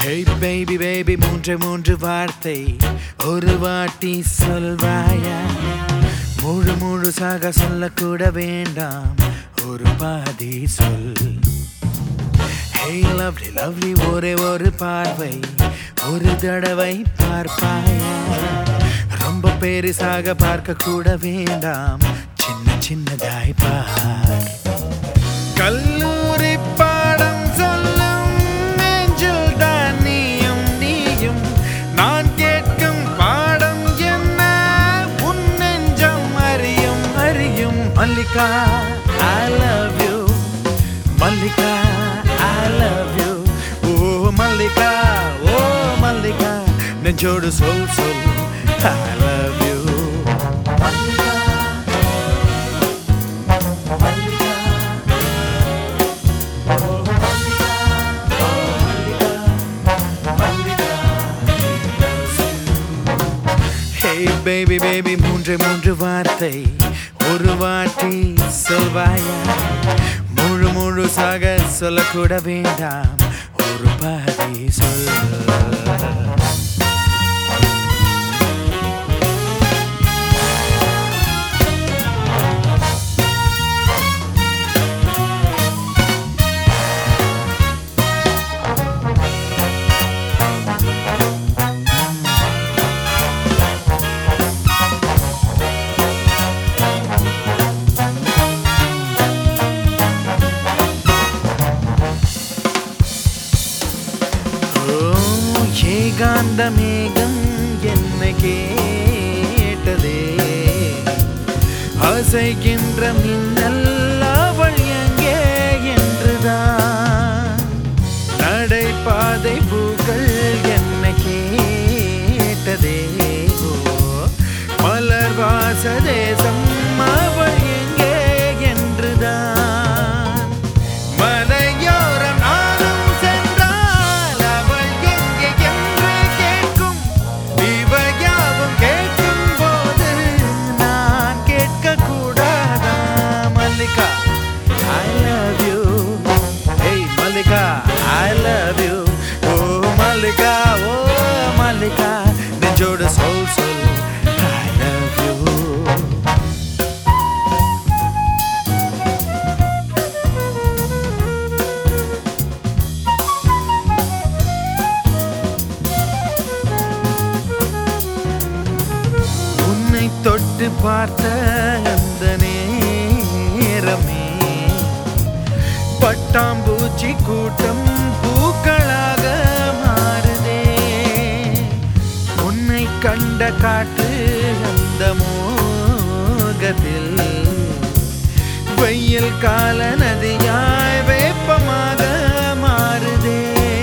Hey baby baby மூன்று மூன்று வார்த்தை ஒரு வாட்டி சொல்வாயா முழு முழுசாக சொல்லக்கூட வேண்டாம் ஒரு பாதி சொல் Hey lovely lovely ஒரே ஒரு பார்வை ஒரு தடவை பார்ப்பாயா ரொம்ப பெருசாக பார்க்க கூட வேண்டாம் சின்ன சின்னதாய் பார் கல்லூரி பாடம் சொல்லும் நெஞ்சில் தான் நீயும் நீயும் நான் கேட்கும் பாடம் என்ன உன் நெஞ்சம் அறியும் அறியும் Mallika I love you Mallika I love you ஓ மல்லிகா ஓ மல்லிகா நெஞ்சோடு சொல் சொல் I love you Mallika Mallika Hey baby baby மூன்று மூன்று வார்த்தை ஒரு வாட்டி சொல்வாயா முழு முழுசாக சொல்லக்கூட வேண்டாம் ஒரு பாதி சொல் ஓ, ஏகாந்த மேகம் என்ன கேட்டதே அசைகின்ற மின்னல் அவள் எங்கே என்றுதான் நடைபாதை பூக்கள் என்ன கேட்டதே ஓ, மலர் வாச தேசம் அவள் எங்கே என்றுதான் மலையோரம் நானும் சென்றால் அவள் எங்கே என்று கேட்கும் இவையாவும் கேட்கும் போது நான் கேட்க கூடாதா மல்லிகா ஐ லவ் யூ ஏய் மல்லிகா ஐ லவ் யூ ஓ மல்லிகா ஓ மல்லிகா நெஞ்சோட சொல் சொல் ஐ லவ் யூ உன்னை தொட்டு பார்த்த அந்த நேரமே பட்டாம்பூச்சி கூட்டம் பூக்களாக மாறுதே உன்னை கண்ட காற்று அந்த மோகத்தில் வெயில் கால நதியாய் வேப்பமாக மாறுதே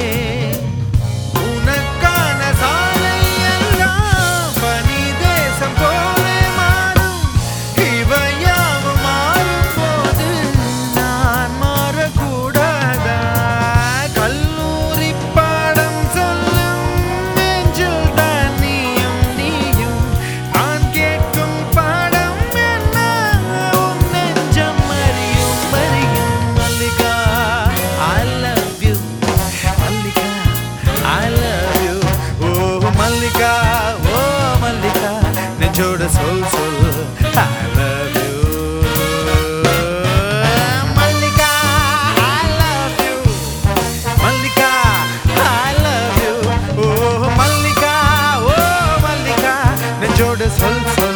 உனக்கான சாலை எல்லாம் பனி தேசம் போலே மாறும் இவையாவும் மாறும் போது நான் மாறக்கூடாதா கல்லூரி பாடம் சொல்லும் நெஞ்சில் தான் நீயும் நீயும் நான் கேட்கும் பாடம் என்ன உன் நெஞ்சம் அறியும் அறியும் Mallika I love you Mallika I love you ஓ மல்லிகா ஓ மல்லிகா நெஞ்சோட சொல் சொல் I love you Mallika I love you Mallika I love you ஓ மல்லிகா ஓ மல்லிகா நெஞ்சோட சொல் சொல்